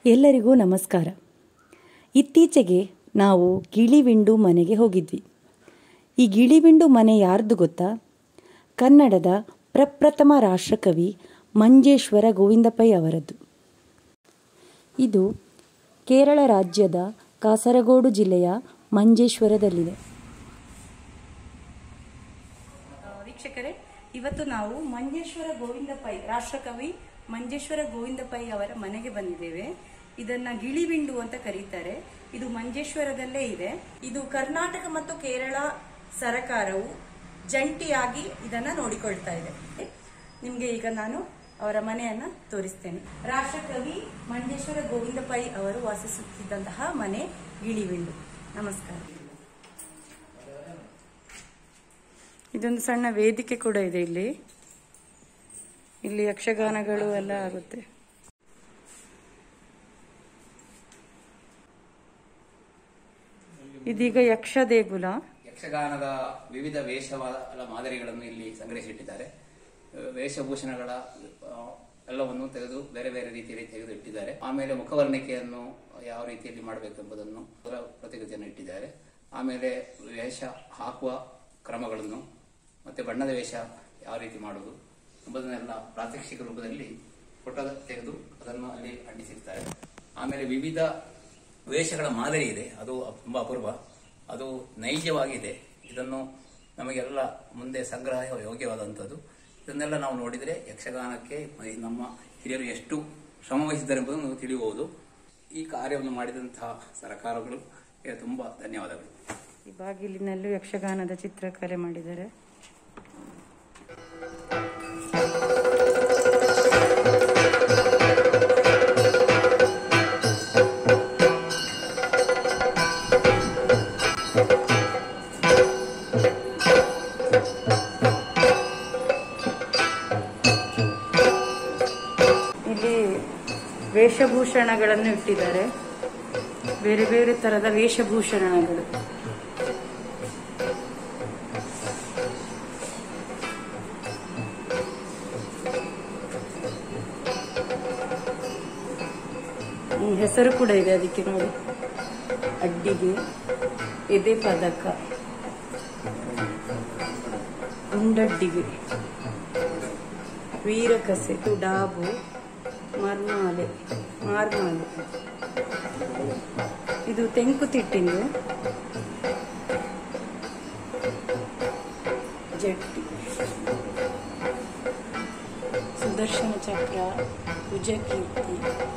ಎಲ್ಲರಿಗೂ ನಮಸ್ಕಾರ ಇತ್ತೀಚೆಗೆ ನಾವು ಗಿಳಿವಿಂಡು ಮನೆಗೆ ಹೋಗಿದ್ವಿ ಈ ಗಿಳಿವಿಂಡು ಮನೆ ಯಾರ್ದು ಗೊತ್ತಾ ಕನ್ನಡದ ಪ್ರಪ್ರಥಮ ರಾಷ್ಟ್ರಕವಿ ಮಂಜೇಶ್ವರ ಗೋವಿಂದ ಪೈ ಅವರದ್ದು ಇದು ಕೇರಳ ರಾಜ್ಯದ ಕಾಸರಗೋಡು ಜಿಲ್ಲೆಯ ಮಂಜೇಶ್ವರದಲ್ಲಿದೆ ವೀಕ್ಷಕರೇ ಇವತ್ತು ನಾವು ಮಂಜೇಶ್ವರ ಗೋವಿಂದ ಪೈ ರಾಷ್ಟ್ರಕವಿ ಮಂಜೇಶ್ವರ ಗೋವಿಂದ ಪೈ ಅವರ ಮನೆಗೆ ಬಂದಿದ್ದೇವೆ ಇದನ್ನ ಗಿಳಿವಿಂಡು ಅಂತ ಕರೀತಾರೆ ಇದು ಮಂಜೇಶ್ವರದಲ್ಲೇ ಇದೆ ಇದು ಕರ್ನಾಟಕ ಮತ್ತು ಕೇರಳ ಸರಕಾರವು ಜಂಟಿಯಾಗಿ ಇದನ್ನ ನೋಡಿಕೊಳ್ತಾ ಇದೆ ನಿಮ್ಗೆ ಈಗ ನಾನು ಅವರ ಮನೆಯನ್ನ ತೋರಿಸ್ತೇನೆ ರಾಷ್ಟ್ರಕವಿ ಮಂಜೇಶ್ವರ ಗೋವಿಂದ ಪೈ ಅವರು ವಾಸಿಸುತ್ತಿದ್ದಂತಹ ಮನೆ ಗಿಳಿವಿಂಡು ನಮಸ್ಕಾರ ಇದೊಂದು ಸಣ್ಣ ವೇದಿಕೆ ಕೂಡ ಇದೆ ಇಲ್ಲಿ ಇಲ್ಲಿ ಯಕ್ಷಗಾನಗಳು ಎಲ್ಲ ಆಗುತ್ತೆ ಇದೀಗ ಯಕ್ಷ ದೇಗುಲ ಯಕ್ಷಗಾನದ ವಿವಿಧ ವೇಷವಾದ ಮಾದರಿಗಳನ್ನು ಇಲ್ಲಿ ಸಂಗ್ರಹಿಸಿಟ್ಟಿದ್ದಾರೆ ಅಹ್ ವೇಷಭೂಷಣಗಳ ಅಹ್, ಎಲ್ಲವನ್ನು ತೆಗೆದು ಬೇರೆ ಬೇರೆ ರೀತಿಯಲ್ಲಿ ತೆಗೆದು ಇಟ್ಟಿದ್ದಾರೆ ಆಮೇಲೆ ಮುಖವರ್ಣಿಕೆಯನ್ನು ಯಾವ ರೀತಿಯಲ್ಲಿ ಮಾಡಬೇಕು ಎಂಬುದನ್ನು ಅದರ ಪ್ರತಿಕೃತಿಯನ್ನು ಇಟ್ಟಿದ್ದಾರೆ ಆಮೇಲೆ ವೇಷ ಹಾಕುವ ಕ್ರಮಗಳನ್ನು ಮತ್ತೆ ಬಣ್ಣದ ವೇಷ ಯಾವ ರೀತಿ ಮಾಡುವುದು ಎಂಬುದನ್ನೆಲ್ಲ ಪ್ರಾತ್ಯಕ್ಷಿಕ ರೂಪದಲ್ಲಿ ಫೋಟೋ ತೆಗೆದು ಅದನ್ನು ಅಲ್ಲಿ ಅಂಟಿಸಿರ್ತಾರೆ ಆಮೇಲೆ ವಿವಿಧ ವೇಷಗಳ ಮಾದರಿ ಇದೆ ಅದು ತುಂಬಾ ಅಪೂರ್ವ ಅದು ನೈಜವಾಗಿದೆ ಇದನ್ನು ನಮಗೆಲ್ಲ ಮುಂದೆ ಸಂಗ್ರಹ ಯೋಗ್ಯವಾದಂಥದ್ದು ಇದನ್ನೆಲ್ಲ ನಾವು ನೋಡಿದರೆ ಯಕ್ಷಗಾನಕ್ಕೆ ಮ- ನಮ್ಮ ಹಿರಿಯರು ಎಷ್ಟು ಶ್ರಮ ವಹಿಸಿದ್ದಾರೆ ಎಂಬುದನ್ನು ತಿಳಿಯಬಹುದು ಈ ಕಾರ್ಯವನ್ನು ಮಾಡಿದಂತಹ ಸರ್ಕಾರಗಳು ತುಂಬಾ ಧನ್ಯವಾದಗಳು ಈ ಬಾಗಿಲಿನಲ್ಲೂ ಯಕ್ಷಗಾನದ ಚಿತ್ರಕಲೆ ಮಾಡಿದ್ದಾರೆ ಇಲ್ಲಿ ವೇಷಭೂಷಣಗಳನ್ನು ಇಟ್ಟಿದ್ದಾರೆ ಬೇರೆ ಬೇರೆ ತರದ ವೇಷಭೂಷಣಗಳು ಹ್ಮ್, ಹೆಸರು ಕೂಡ ಇದೆ ಅದಕ್ಕೆ ನೋಡಿ ಅಡ್ಡಿಗೆ ಎದೆ ಪದಕ ಗುಂಡಡ್ಡಿಗೆ ವೀರಕಸೆ ಡಾಬು ಮರ್ಮಾಲೆ ಮಾರ್ಮಾಲೆ ಇದು ತೆಂಕುತಿಟ್ಟಿಂದು ಜಟ್ಟಿ ಸುದರ್ಶನ ಚಕ್ರ ಭುಜಕೀರ್ತಿ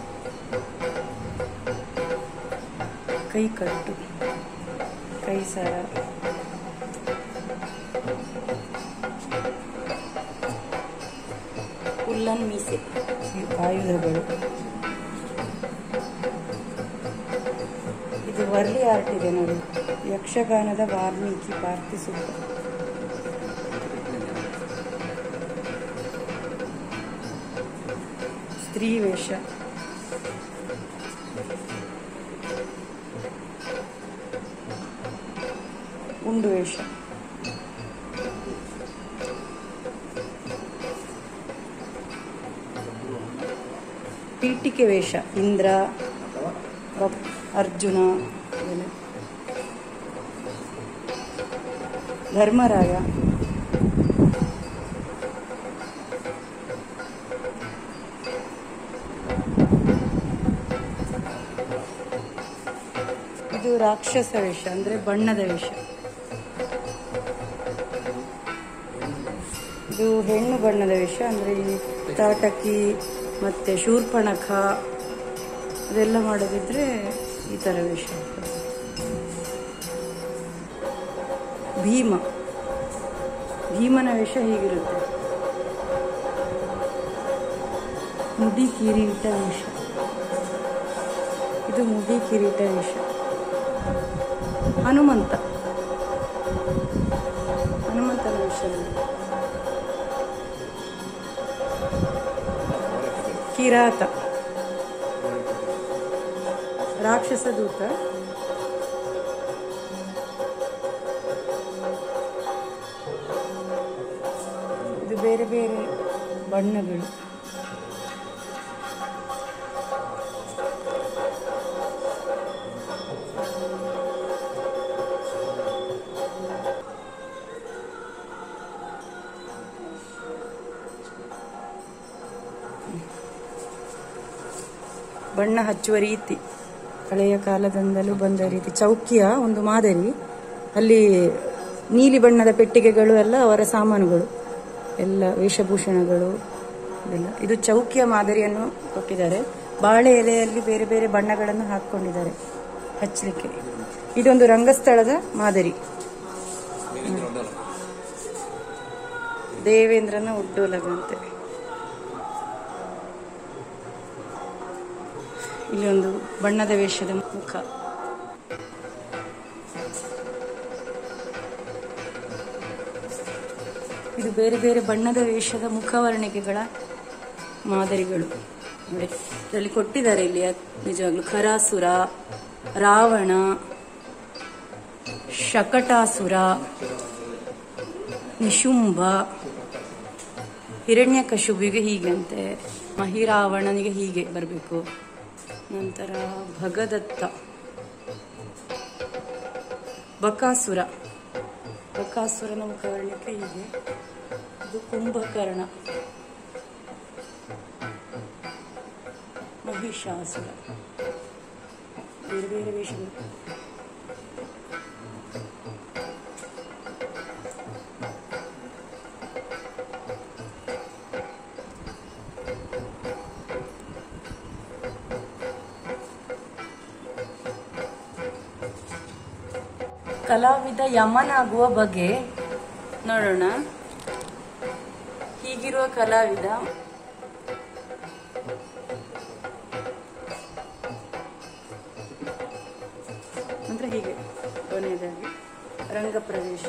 ಕೈಕಟ್ಟು ಕೈಸರ ಉಲ್ಲನ್ ಮೀಸೆ ಇವು ಆಯುಧಗಳು ಇದು ವರ್ಲಿ ಆರ್ಟ್ ಇದೆ ನೋಡಿ ಯಕ್ಷಗಾನದ ವಾಲ್ಮೀಕಿ ಪಾರ್ಥಿಸುತ್ತ ಸ್ತ್ರೀ ವೇಷ ಉಂಡು ವೇಷ ಪೀಠಿಕೆ ವೇಷ ಇಂದ್ರ ವಪ್- ಅರ್ಜುನ ಇವೆಲ್ಲ. ಧರ್ಮರಾಯ ಇದು ರಾಕ್ಷಸ ವೇಷ ಅಂದ್ರೆ ಬಣ್ಣದ ವೇಷ ಇದು ಹೆಣ್ಣು ಬಣ್ಣದ ವೇಷ ಅಂದ್ರೆ ಈ ತಾಟಕಿ ಮತ್ತೆ ಶೂರ್ಪಣಖ ಅದೆಲ್ಲ ಮಾಡೋದಿದ್ರೆ ಈ ತರ ವೇಷ ಭೀಮ ಭೀಮನ ವೇಷ ಹೀಗಿರುತ್ತೆ ಮುಡಿ ಕಿರೀಟ ವೇಷ ಇದು ಮುಡಿ ಕಿರೀಟ ವೇಷ ಹನುಮಂತ ಹನುಮಂತನ ವೇಷ ನೋಡಿ. ಕಿರಾತ ರಾಕ್ಷಸ ದೂತ ಇದು ಬೇರೆ ಬೇರೆ ಬಣ್ಣಗಳು ಬಣ್ಣ ಹಚ್ಚುವ ರೀತಿ ಹಳೆಯ ಕಾಲದಿಂದಲೂ ಬಂದ ರೀತಿ ಚೌಕಿಯ ಒಂದು ಮಾದರಿ ಅಲ್ಲಿ ನೀಲಿ ಬಣ್ಣದ ಪೆಟ್ಟಿಗೆಗಳು ಎಲ್ಲ ಅವರ ಸಾಮಾನುಗಳು ಎಲ್ಲ ವೇಷಭೂಷಣಗಳು ಇದೆಲ್ಲ ಇದು ಚೌಕಿಯ ಮಾದರಿಯನ್ನು ಕೊಟ್ಟಿದ್ದಾರೆ ಬಾಳೆ ಎಲೆಯಲ್ಲಿ ಬೇರೆ ಬೇರೆ ಬಣ್ಣಗಳನ್ನು ಹಾಕೊಂಡಿದ್ದಾರೆ ಹಚ್ಚಲಿಕ್ಕೆ ಇದೊಂದು ರಂಗಸ್ಥಳದ ಮಾದರಿ ದೇವೇಂದ್ರನ ಉಡ್ಡೋಲಗಂತೆ ಇಲ್ಲಿ ಒಂದು ಬಣ್ಣದ ವೇಷದ ಮುಖ ಇದು ಬೇರೆ ಬೇರೆ ಬಣ್ಣದ ವೇಷದ ಮುಖವರ್ಣಿಕೆಗಳ ಮಾದರಿಗಳು ನೋಡಿ ಇದರಲ್ಲಿ ಕೊಟ್ಟಿದ್ದಾರೆ ಇಲ್ಲಿ ಅದ್ ನಿಜವಾಗ್ಲು ಖರಾಸುರ ರಾವಣ ಶಕಟಾಸುರ ನಿಶುಂಭ ಹಿರಣ್ಯಕಶುಬಿಗೆ ಹೀಗೆ ಅಂತೆ ಮಹಿರಾವಣನಿಗೆ ಹೀಗೆ ಬರಬೇಕು ನಂತರ ಭಗದತ್ತ ಬಕಾಸುರ ಬಕಾಸುರನ ಮುಖವರ್ಣಕ್ಕೆ ಹೀಗೆ ಇದು ಕುಂಭಕರ್ಣ ಮಹಿಷಾಸುರ ಬೇರೆ ಬೇರೆ ವೇಷಗಳು ಕಲಾವಿದ ಯಮನಾಗುವ ಬಗೆ ನೋಡೋಣ ಹೀಗಿರುವ ಕಲಾವಿದ ಅಂದ್ರೆ ಹೀಗೆ ಕೊನೆಯದಾಗಿ ರಂಗಪ್ರವೇಶ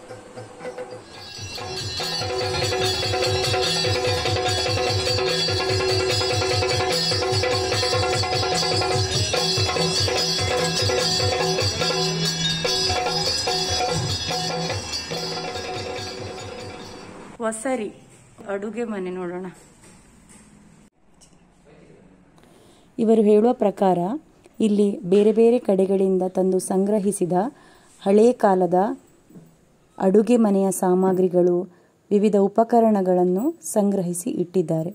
ವಸರಿ ಅಡುಗೆ ಮನೆ ನೋಡೋಣ ಇವರು ಹೇಳುವ ಪ್ರಕಾರ ಇಲ್ಲಿ ಬೇರೆ ಬೇರೆ ಕಡೆಗಳಿಂದ ತಂದು ಸಂಗ್ರಹಿಸಿದ ಹಳೇ ಕಾಲದ ಅಡುಗೆ ಮನೆಯ ಸಾಮಗ್ರಿಗಳು ವಿವಿಧ ಉಪಕರಣಗಳನ್ನು ಸಂಗ್ರಹಿಸಿ ಇಟ್ಟಿದ್ದಾರೆ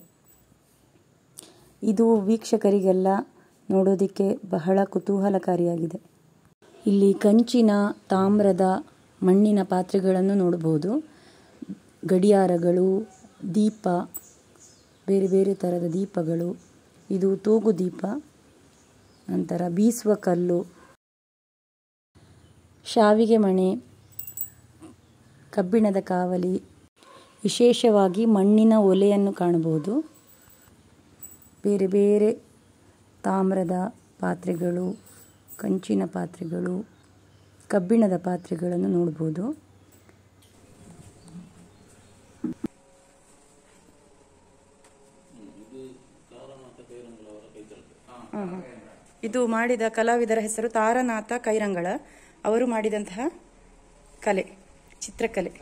ಇದು ವೀಕ್ಷಕರಿಗೆಲ್ಲ ನೋಡೋದಕ್ಕೆ ಬಹಳ ಕುತೂಹಲಕಾರಿಯಾಗಿದೆ ಇಲ್ಲಿ ಕಂಚಿನ ತಾಮ್ರದ ಮಣ್ಣಿನ ಪಾತ್ರೆಗಳನ್ನು ನೋಡಬಹುದು ಗಡಿಯಾರಗಳು ದೀಪ ಬೇರೆ ಬೇರೆ ಥರದ ದೀಪಗಳು ಇದು ತೂಗು ದೀಪ ನಂತರ ಬೀಸುವ ಕಲ್ಲು ಶಾವಿಗೆ ಮಣೆ ಕಬ್ಬಿಣದ ಕಾವಲಿ ವಿಶೇಷವಾಗಿ ಮಣ್ಣಿನ ಒಲೆಯನ್ನು ಕಾಣಬಹುದು ಬೇರೆ ಬೇರೆ ತಾಮ್ರದ ಪಾತ್ರೆಗಳು ಕಂಚಿನ ಪಾತ್ರೆಗಳು ಕಬ್ಬಿಣದ ಪಾತ್ರೆಗಳನ್ನು ನೋಡ್ಬೋದು ಇದು ಮಾಡಿದ ಕಲಾವಿದರ ಹೆಸರು ತಾರನಾಥ ಕೈರಂಗಳ ಅವರು ಮಾಡಿದಂತಹ ಕಲೆ ಚಿತ್ರಕಲೆ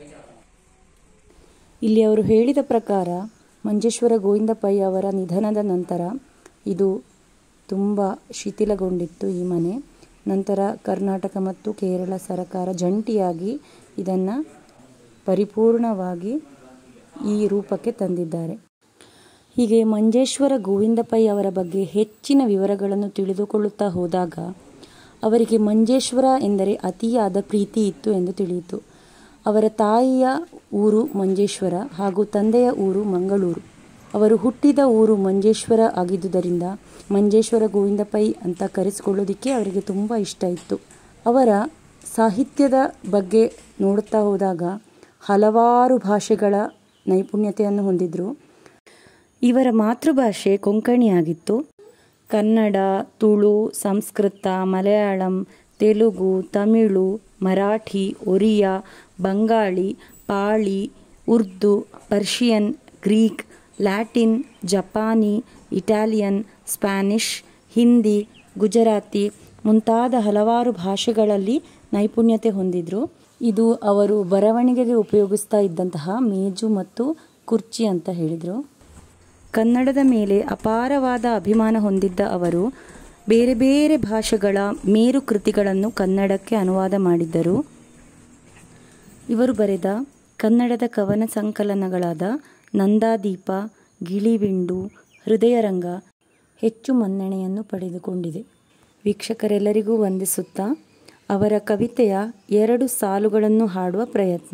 ಇಲ್ಲಿ ಅವರು ಹೇಳಿದ ಪ್ರಕಾರ ಮಂಜೇಶ್ವರ ಗೋವಿಂದ ಪೈ ಅವರ ನಿಧನದ ನಂತರ ಇದು ತುಂಬ ಶಿಥಿಲಗೊಂಡಿತ್ತು ಈ ಮನೆ ನಂತರ ಕರ್ನಾಟಕ ಮತ್ತು ಕೇರಳ ಸರಕಾರ ಜಂಟಿಯಾಗಿ ಇದನ್ನು ಪರಿಪೂರ್ಣವಾಗಿ ಈ ರೂಪಕ್ಕೆ ತಂದಿದ್ದಾರೆ ಹೀಗೆ ಮಂಜೇಶ್ವರ ಗೋವಿಂದ ಪೈ ಅವರ ಬಗ್ಗೆ ಹೆಚ್ಚಿನ ವಿವರಗಳನ್ನು ತಿಳಿದುಕೊಳ್ಳುತ್ತಾ ಹೋದಾಗ ಅವರಿಗೆ ಮಂಜೇಶ್ವರ ಎಂದರೆ ಅತಿಯಾದ ಪ್ರೀತಿ ಇತ್ತು ಎಂದು ತಿಳಿಯಿತು ಅವರ ತಾಯಿಯ ಊರು ಮಂಜೇಶ್ವರ ಹಾಗೂ ತಂದೆಯ ಊರು ಮಂಗಳೂರು ಅವರು ಹುಟ್ಟಿದ ಊರು ಮಂಜೇಶ್ವರ ಆಗಿದ್ದುದರಿಂದ ಮಂಜೇಶ್ವರ ಗೋವಿಂದ ಪೈ ಅಂತ ಕರೆಸಿಕೊಳ್ಳೋದಕ್ಕೆ ಅವರಿಗೆ ತುಂಬ ಇಷ್ಟ ಇತ್ತು ಅವರ ಸಾಹಿತ್ಯದ ಬಗ್ಗೆ ನೋಡುತ್ತಾ ಹೋದಾಗ ಹಲವಾರು ಭಾಷೆಗಳ ನೈಪುಣ್ಯತೆಯನ್ನು ಹೊಂದಿದ್ರು ಇವರ ಮಾತೃಭಾಷೆ ಕೊಂಕಣಿಯಾಗಿತ್ತು Kannada Tulu Sanskrit Malayalam Telugu Tamil Marathi Oriya Bengali Pali Urdu Persian Greek Latin ಜಪಾನಿ ಇಟಾಲಿಯನ್ ಸ್ಪ್ಯಾನಿಷ್ ಹಿಂದಿ ಗುಜರಾತಿ ಮುಂತಾದ ಹಲವಾರು ಭಾಷೆಗಳಲ್ಲಿ ನೈಪುಣ್ಯತೆ ಹೊಂದಿದ್ರು ಇದು ಅವರು ಬರವಣಿಗೆಗೆ ಉಪಯೋಗಿಸ್ತಾ ಇದ್ದಂತಹ ಮೇಜು ಮತ್ತು ಕುರ್ಚಿ ಅಂತ ಹೇಳಿದರು ಕನ್ನಡದ ಮೇಲೆ ಅಪಾರವಾದ ಅಭಿಮಾನ ಹೊಂದಿದ್ದ ಅವರು ಬೇರೆ ಬೇರೆ ಭಾಷೆಗಳ ಮೇರು ಕೃತಿಗಳನ್ನು ಕನ್ನಡಕ್ಕೆ ಅನುವಾದ ಮಾಡಿದ್ದರು ಇವರು ಬರೆದ ಕನ್ನಡದ ಕವನ ಸಂಕಲನಗಳಾದ ನಂದಾದೀಪ ಗಿಳಿವಿಂಡು ಹೃದಯರಂಗ ಹೆಚ್ಚು ಮನ್ನಣೆಯನ್ನು ಪಡೆದುಕೊಂಡಿದೆ ವೀಕ್ಷಕರೆಲ್ಲರಿಗೂ ವಂದಿಸುತ್ತಾ ಅವರ ಕವಿತೆಯ ಎರಡು ಸಾಲುಗಳನ್ನು ಹಾಡುವ ಪ್ರಯತ್ನ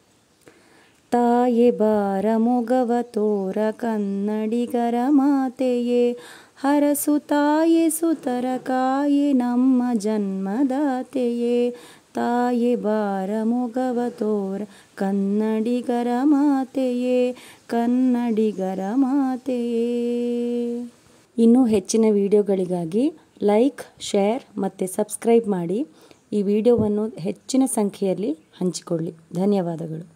ತಾಯೆ ಬಾರ ಮೊಗವ ತೋರ ಕನ್ನಡಿಗರ ಮಾತೆಯೇ ಹರಸು ತಾಯೆ ಸುತರ ಕಾಯೆ ನಮ್ಮ ಜನ್ಮದಾತೆಯೇ ತಾಯೆ ಬಾರ ಮೊಗವ ತೋರ ಕನ್ನಡಿಗರ ಮಾತೆಯೇ ಕನ್ನಡಿಗರ ಮಾತೆಯೇ ಇನ್ನೂ ಹೆಚ್ಚಿನ ವಿಡಿಯೋಗಳಿಗಾಗಿ ಲೈಕ್ ಶೇರ್ ಮತ್ತು ಸಬ್ಸ್ಕ್ರೈಬ್ ಮಾಡಿ ಈ ವಿಡಿಯೋವನ್ನು ಹೆಚ್ಚಿನ ಸಂಖ್ಯೆಯಲ್ಲಿ ಹಂಚಿಕೊಳ್ಳಿ ಧನ್ಯವಾದಗಳು